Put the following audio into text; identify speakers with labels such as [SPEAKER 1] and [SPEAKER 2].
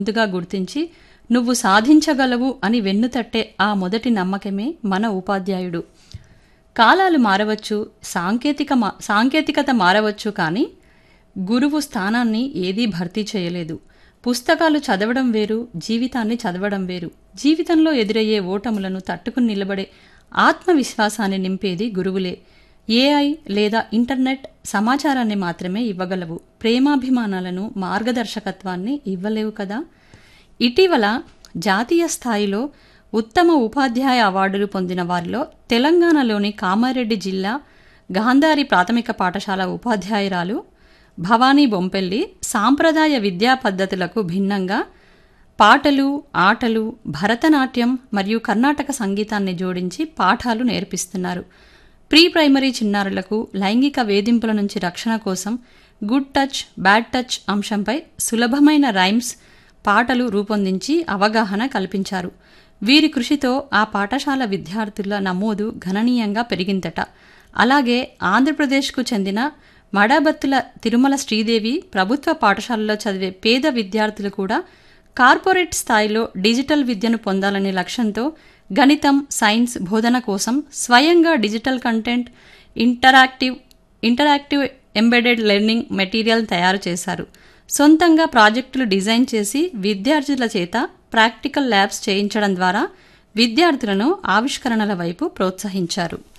[SPEAKER 1] ముందుగా గుర్తించి నువ్వు సాధించగలవు అని వెన్నుతట్టే ఆ మొదటి నమ్మకమే మన ఉపాధ్యాయుడు కాలాలు మారవచ్చు సాంకేతిక మా- సాంకేతికత మారవచ్చు కానీ గురువు స్థానాన్ని ఏదీ భర్తీ చేయలేదు పుస్తకాలు చదవడం వేరు జీవితాన్ని చదవడం వేరు జీవితంలో ఎదురయ్యే ఓటములను తట్టుకుని నిలబడే ఆత్మవిశ్వాసాన్ని నింపేది గురువులే ఏఐ లేదా ఇంటర్నెట్ సమాచారాన్ని మాత్రమే ఇవ్వగలవు ప్రేమాభిమానాలను మార్గదర్శకత్వాన్ని ఇవ్వలేవు కదా ఇటీవల జాతీయ స్థాయిలో ఉత్తమ ఉపాధ్యాయ అవార్డులు పొందిన వారిలో తెలంగాణలోని కామారెడ్డి జిల్లా గాంధారి ప్రాథమిక పాఠశాల ఉపాధ్యాయురాలు భవానీ బొంపెల్లి సాంప్రదాయ విద్యా పద్ధతులకు భిన్నంగా పాటలు ఆటలు భరతనాట్యం మరియు కర్ణాటక సంగీతాన్ని జోడించి పాఠాలు నేర్పిస్తున్నారు ప్రీ ప్రైమరీ చిన్నారులకు లైంగిక వేధింపుల నుంచి రక్షణ కోసం గుడ్ టచ్ బ్యాడ్ టచ్ అంశంపై సులభమైన రైమ్స్ పాటలు రూపొందించి అవగాహన కల్పించారు వీరి కృషితో ఆ పాఠశాల విద్యార్థుల నమోదు గణనీయంగా పెరిగిందట అలాగే ఆంధ్రప్రదేశ్కు చెందిన మడబత్తుల తిరుమల శ్రీదేవి ప్రభుత్వ పాఠశాలలో చదివే పేద విద్యార్థులు కూడా కార్పొరేట్ స్థాయిలో డిజిటల్ విద్యను పొందాలనే లక్ష్యంతో గణితం సైన్స్ బోధన కోసం స్వయంగా digital content interactive interactive embedded learning material తయారు చేశారు సొంతంగా ప్రాజెక్టులు డిజైన్ చేసి విద్యార్థుల చేత ప్రాక్టికల్ ల్యాబ్స్ చేయించడం ద్వారా విద్యార్థులను ఆవిష్కరణల వైపు ప్రోత్సహించారు